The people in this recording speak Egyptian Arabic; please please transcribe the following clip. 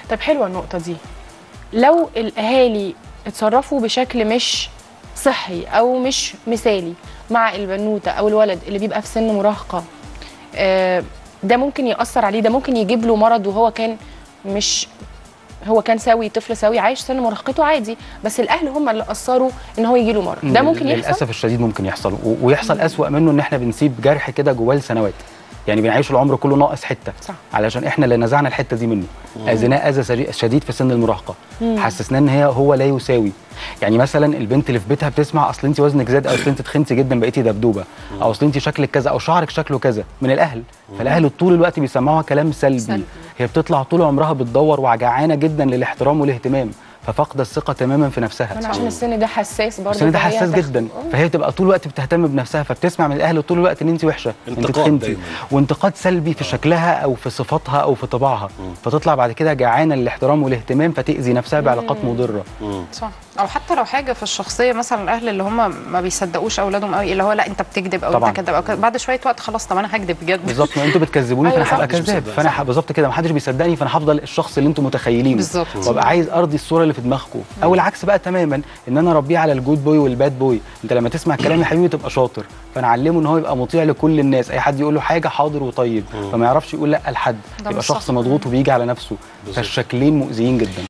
طب حلوه النقطه دي لو الاهالي اتصرفوا بشكل مش صحي او مش مثالي مع البنوته او الولد اللي بيبقى في سن مراهقه آه، ده ممكن ياثر عليه ده ممكن يجيب له مرض وهو كان مش هو كان سوي طفل سوي عايش سن مراهقته عادي بس الاهل هم اللي اثروا ان هو يجي له مرض ده ممكن يحصل للاسف الشديد ممكن يحصل و- ويحصل اسوأ منه ان احنا بنسيب جرح كده جواه لسنوات يعني بنعيش العمر كله ناقص حته صح. علشان احنا اللي نزعنا الحته دي منه اذيناه اذى سري- شديد في سن المراهقه حسسناه ان هي هو لا يساوي يعني مثلا البنت اللي في بيتها بتسمع اصل انت وزنك زاد او اصل انت تخنتي جدا بقيتي دبدوبه او اصل انت شكلك كذا او شعرك شكله كذا من الاهل فالاهل طول الوقت بيسمعوها كلام سلبي, سلبي. هي بتطلع طول عمرها بتدور وجعانه جدا للاحترام والاهتمام ففاقده الثقه تماما في نفسها انا عشان السن ده حساس برضه السن ده فهي حساس هتاخد- جدا آه. فهي بتبقى طول الوقت بتهتم بنفسها فبتسمع من الاهل طول الوقت ان انت وحشه انت انتقاد تخنتي دايماً. وانتقاد سلبي في شكلها او في صفاتها او في طباعها فتطلع بعد كده جعانه للاحترام والاهتمام فتاذي نفسها بعلاقات مضره صح او حتى لو حاجه في الشخصيه مثلا الاهل اللي هم ما بيصدقوش اولادهم قوي اللي هو لا انت بتكذب او طبعاً. انت كذاب او كذا. بعد شويه وقت خلاص طب انا هكذب بجد بالظبط ما انتوا بتكذبوني أيوة فانا صح. هبقى محدش كذاب بيصدق. فانا ح- بالظبط كده محدش بيصدقني فانا هفضل الشخص اللي انتوا متخيلينه بالظبط. وابقى عايز ارضي الصوره اللي في دماغكم او العكس بقى تماما ان انا اربيه على الجود بوي والباد بوي انت لما تسمع كلامي يا حبيبي تبقى شاطر فانا اعلمه ان هو يبقى مطيع لكل الناس اي حد يقول له حاجه حاضر وطيب فما يعرفش يقول لا لحد ده يبقى مش شخص صح. مضغوط وبيجي على نفسه بالظبط. فالشكلين مؤذيين جدا